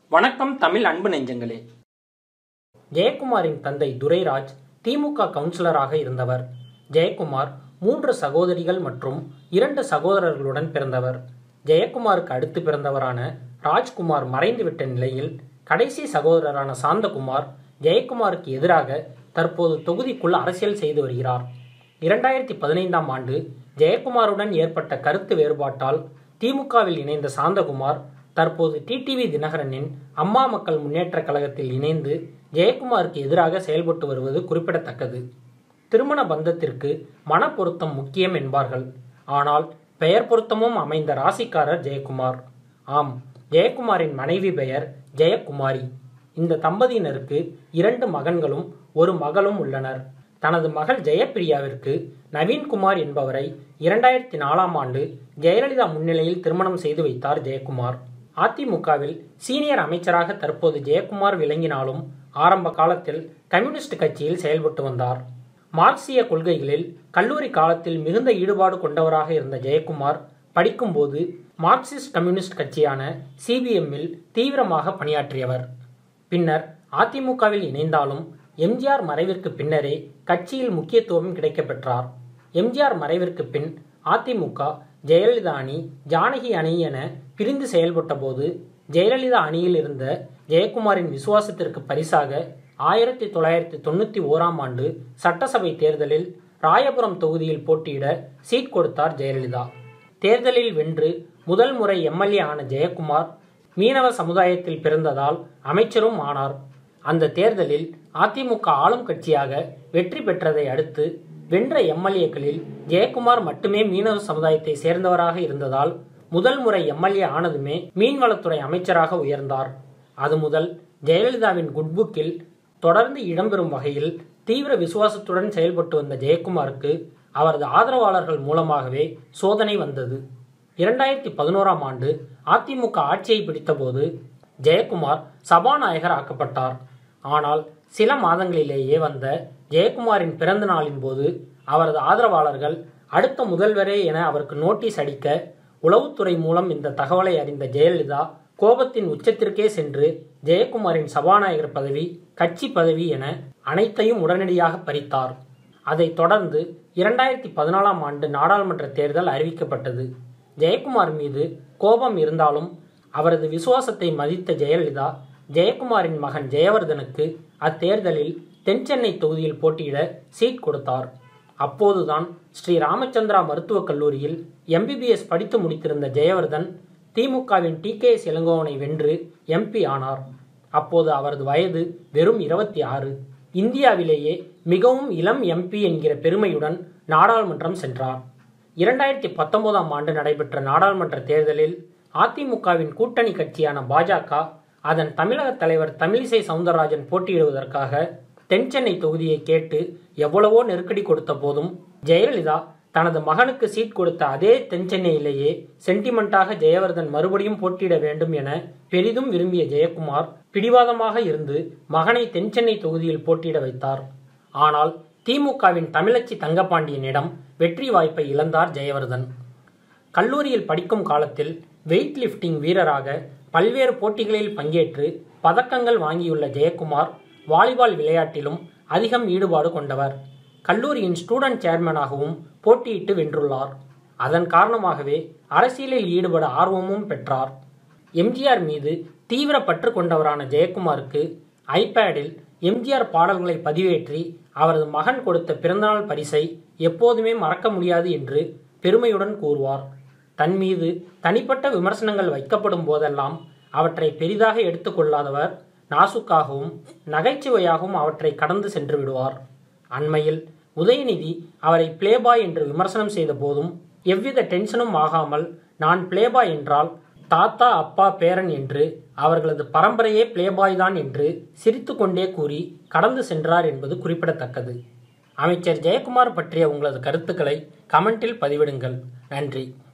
வணக்கம் தமிழ் அன்பு நெஞ்சங்களே ஜெயக்குமாரின் தந்தை துரைராஜ் திமுக கவுன்சிலராக இருந்தவர் ஜெயக்குமார் மூன்று சகோதரிகள் மற்றும் இரண்டு சகோதரர்களுடன் பிறந்தவர் ஜெயக்குமாருக்கு அடுத்து பிறந்தவரான ராஜ்குமார் மறைந்துவிட்ட நிலையில் கடைசி சகோதரரான சாந்தகுமார் ஜெயக்குமாருக்கு எதிராக தற்போது தொகுதிக்குள் அரசியல் செய்து வருகிறார் இரண்டாயிரத்தி பதினைந்தாம் ஆண்டு ஜெயக்குமாருடன் ஏற்பட்ட கருத்து வேறுபாட்டால் திமுகவில் இணைந்த சாந்தகுமார் தற்போது டிடிவி தினகரனின் அம்மா மக்கள் முன்னேற்றக் கழகத்தில் இணைந்து ஜெயக்குமாருக்கு எதிராக செயல்பட்டு வருவது குறிப்பிடத்தக்கது திருமண பந்தத்திற்கு மனப்பொருத்தம் முக்கியம் என்பார்கள் ஆனால் பெயர் பொருத்தமும் அமைந்த ராசிக்காரர் ஜெயக்குமார் ஆம் ஜெயக்குமாரின் மனைவி பெயர் ஜெயக்குமாரி இந்த தம்பதியினருக்கு இரண்டு மகன்களும் ஒரு மகளும் உள்ளனர் தனது மகள் ஜெயப்பிரியாவிற்கு நவீன்குமார் என்பவரை இரண்டாயிரத்தி நாலாம் ஆண்டு ஜெயலலிதா முன்னிலையில் திருமணம் செய்து வைத்தார் ஜெயக்குமார் அதிமுகவில் சீனியர் அமைச்சராக தற்போது ஜெயக்குமார் விளங்கினாலும் ஆரம்ப காலத்தில் கம்யூனிஸ்ட் கட்சியில் செயல்பட்டு வந்தார் மார்க்சிய கொள்கைகளில் கல்லூரி காலத்தில் மிகுந்த ஈடுபாடு கொண்டவராக இருந்த ஜெயக்குமார் படிக்கும்போது மார்க்சிஸ்ட் கம்யூனிஸ்ட் கட்சியான சிபிஎம்மில் தீவிரமாக பணியாற்றியவர் பின்னர் அதிமுகவில் இணைந்தாலும் எம்ஜிஆர் மறைவிற்கு பின்னரே கட்சியில் முக்கியத்துவம் கிடைக்கப்பெற்றார் எம்ஜிஆர் மறைவிற்கு பின் அதிமுக ஜெயலலிதா அணி ஜானகி அணி என பிரிந்து செயல்பட்ட போது ஜெயலலிதா அணியில் இருந்த ஜெயக்குமாரின் விசுவாசத்திற்கு பரிசாக ஆயிரத்தி தொள்ளாயிரத்தி தொண்ணூற்றி ஓராம் ஆண்டு சட்டசபை தேர்தலில் ராயபுரம் தொகுதியில் போட்டியிட சீட் கொடுத்தார் ஜெயலலிதா தேர்தலில் வென்று முதல் முறை எம்எல்ஏ ஆன ஜெயக்குமார் மீனவ சமுதாயத்தில் பிறந்ததால் அமைச்சரும் ஆனார் அந்த தேர்தலில் அதிமுக ஆளும் கட்சியாக வெற்றி பெற்றதை அடுத்து வென்ற எம்எல்ஏக்களில் ஜெயக்குமார் மட்டுமே மீனவ சமுதாயத்தை சேர்ந்தவராக இருந்ததால் முதல் முறை எம்எல்ஏ ஆனதுமே மீன்வளத்துறை அமைச்சராக உயர்ந்தார் அது முதல் ஜெயலலிதாவின் குட்புக்கில் தொடர்ந்து இடம்பெறும் வகையில் தீவிர விசுவாசத்துடன் செயல்பட்டு வந்த ஜெயக்குமாருக்கு அவரது ஆதரவாளர்கள் மூலமாகவே சோதனை வந்தது இரண்டாயிரத்தி பதினோராம் ஆண்டு அதிமுக ஆட்சியை பிடித்தபோது ஜெயக்குமார் சபாநாயகர் ஆக்கப்பட்டார் ஆனால் சில மாதங்களிலேயே வந்த ஜெயக்குமாரின் பிறந்த நாளின் போது அவரது ஆதரவாளர்கள் அடுத்த முதல்வரே என அவருக்கு நோட்டீஸ் அடிக்க உளவுத்துறை மூலம் இந்த தகவலை அறிந்த ஜெயலலிதா கோபத்தின் உச்சத்திற்கே சென்று ஜெயக்குமாரின் சபாநாயகர் பதவி கட்சி பதவி என அனைத்தையும் உடனடியாக பறித்தார் அதைத் தொடர்ந்து இரண்டாயிரத்தி பதினாலாம் ஆண்டு நாடாளுமன்ற தேர்தல் அறிவிக்கப்பட்டது ஜெயக்குமார் மீது கோபம் இருந்தாலும் அவரது விசுவாசத்தை மதித்த ஜெயலலிதா ஜெயக்குமாரின் மகன் ஜெயவர்தனுக்கு அத்தேர்தலில் தென்சென்னை தொகுதியில் போட்டியிட சீட் கொடுத்தார் அப்போதுதான் ஸ்ரீ ராமச்சந்திரா மருத்துவக் கல்லூரியில் எம்பிபிஎஸ் படித்து முடித்திருந்த ஜெயவர்தன் திமுகவின் டி கே எஸ் இளங்கோவனை வென்று எம்பி ஆனார் அப்போது அவரது வயது வெறும் இருபத்தி ஆறு இந்தியாவிலேயே மிகவும் இளம் எம்பி என்கிற பெருமையுடன் நாடாளுமன்றம் சென்றார் இரண்டாயிரத்தி பத்தொன்பதாம் ஆண்டு நடைபெற்ற நாடாளுமன்ற தேர்தலில் அதிமுகவின் கூட்டணி கட்சியான பாஜக அதன் தமிழக தலைவர் தமிழிசை சவுந்தரராஜன் போட்டியிடுவதற்காக தென்சென்னை தொகுதியை கேட்டு எவ்வளவோ நெருக்கடி கொடுத்த போதும் ஜெயலலிதா தனது மகனுக்கு சீட் கொடுத்த அதே தென்சென்னையிலேயே சென்டிமெண்டாக ஜெயவர்தன் மறுபடியும் போட்டியிட வேண்டும் என பெரிதும் விரும்பிய ஜெயக்குமார் பிடிவாதமாக இருந்து மகனை தென்சென்னை தொகுதியில் போட்டியிட வைத்தார் ஆனால் திமுகவின் தமிழச்சி தங்கபாண்டியனிடம் வெற்றி வாய்ப்பை இழந்தார் ஜெயவர்தன் கல்லூரியில் படிக்கும் காலத்தில் வெயிட் லிஃப்டிங் வீரராக பல்வேறு போட்டிகளில் பங்கேற்று பதக்கங்கள் வாங்கியுள்ள ஜெயக்குமார் வாலிபால் விளையாட்டிலும் அதிகம் ஈடுபாடு கொண்டவர் கல்லூரியின் ஸ்டூடெண்ட் சேர்மனாகவும் போட்டியிட்டு வென்றுள்ளார் அதன் காரணமாகவே அரசியலில் ஈடுபட ஆர்வமும் பெற்றார் எம்ஜிஆர் மீது தீவிர பற்று கொண்டவரான ஜெயக்குமாருக்கு ஐபேடில் எம்ஜிஆர் பாடல்களை பதிவேற்றி அவரது மகன் கொடுத்த பிறந்தநாள் பரிசை எப்போதுமே மறக்க முடியாது என்று பெருமையுடன் கூறுவார் தன் மீது தனிப்பட்ட விமர்சனங்கள் வைக்கப்படும் போதெல்லாம் அவற்றை பெரிதாக எடுத்துக்கொள்ளாதவர் நாசுக்காகவும் நகைச்சுவையாகவும் அவற்றை கடந்து சென்று விடுவார் அண்மையில் உதயநிதி அவரை பிளேபாய் என்று விமர்சனம் செய்த போதும் எவ்வித டென்ஷனும் ஆகாமல் நான் பிளேபாய் என்றால் தாத்தா அப்பா பேரன் என்று அவர்களது பரம்பரையே பிளேபாய் தான் என்று சிரித்துக்கொண்டே கூறி கடந்து சென்றார் என்பது குறிப்பிடத்தக்கது அமைச்சர் ஜெயக்குமார் பற்றிய உங்களது கருத்துக்களை கமெண்டில் பதிவிடுங்கள் நன்றி